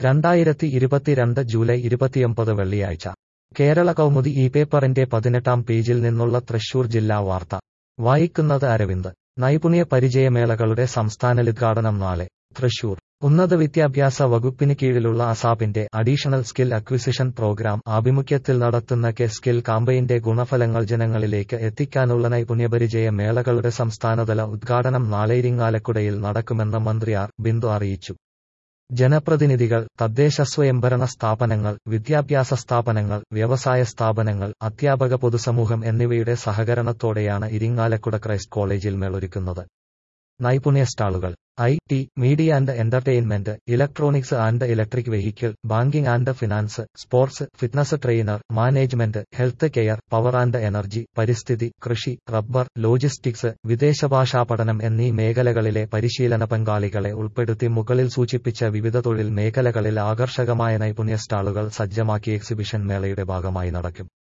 രണ്ടായിരത്തി ഇരുപത്തിരണ്ട് ജൂലൈ ഇരുപത്തിയൊമ്പത് വെള്ളിയാഴ്ച കേരള കൗമുദി ഈ പേപ്പറിന്റെ പതിനെട്ടാം പേജിൽ നിന്നുള്ള തൃശൂർ ജില്ലാ വാർത്ത വായിക്കുന്നത് അരവിന്ദ് നൈപുണ്യ പരിചയമേളകളുടെ സംസ്ഥാനോദ്ഘാടനം നാളെ തൃശൂർ ഉന്നത വിദ്യാഭ്യാസ വകുപ്പിന് കീഴിലുള്ള അസാപിന്റെ അഡീഷണൽ സ്കിൽ അക്വിസിഷൻ പ്രോഗ്രാം ആഭിമുഖ്യത്തിൽ നടത്തുന്ന കെ സ്കിൽ കാമ്പയിന്റെ ഗുണഫലങ്ങൾ ജനങ്ങളിലേക്ക് എത്തിക്കാനുള്ള നൈപുണ്യപരിചയ മേളകളുടെ സംസ്ഥാനതല ഉദ്ഘാടനം നാളെ ഇരിങ്ങാലക്കുടയിൽ നടക്കുമെന്ന് മന്ത്രി ആർ ബിന്ദു അറിയിച്ചു ജനപ്രതിനിധികൾ തദ്ദേശ സ്വയംഭരണ സ്ഥാപനങ്ങൾ വിദ്യാഭ്യാസ സ്ഥാപനങ്ങൾ വ്യവസായ സ്ഥാപനങ്ങൾ അധ്യാപക പൊതുസമൂഹം എന്നിവയുടെ സഹകരണത്തോടെയാണ് ഇരിങ്ങാലക്കുട ക്രൈസ്റ്റ് കോളേജിൽ മേളൊരുക്കുന്നത് നൈപുണ്യ സ്റ്റാളുകൾ I T media and entertainment electronics and electric vehicle banking and finance sports fitness trainer management health care power and energy പരിസ്ഥിതി കൃഷി റബ്ബർ ലോജിസ്റ്റിക്സ് വിദേശഭാഷാ പഠനം എന്നീ മേഖലകളിലെ പരിശീലന പങ്കാളികളെ ഉൾപ്പെടുത്തി മുകളിൽ സൂചിപ്പിച്ച വിവിധ തൊഴിൽ മേഖലകളിൽ ആകർഷകമായ നൈപുണ്യ സ്റ്റാളുകൾ സജ്ജമാക്കി എക്സിബിഷൻ മേളയുടെ ഭാഗമായി നടക്കും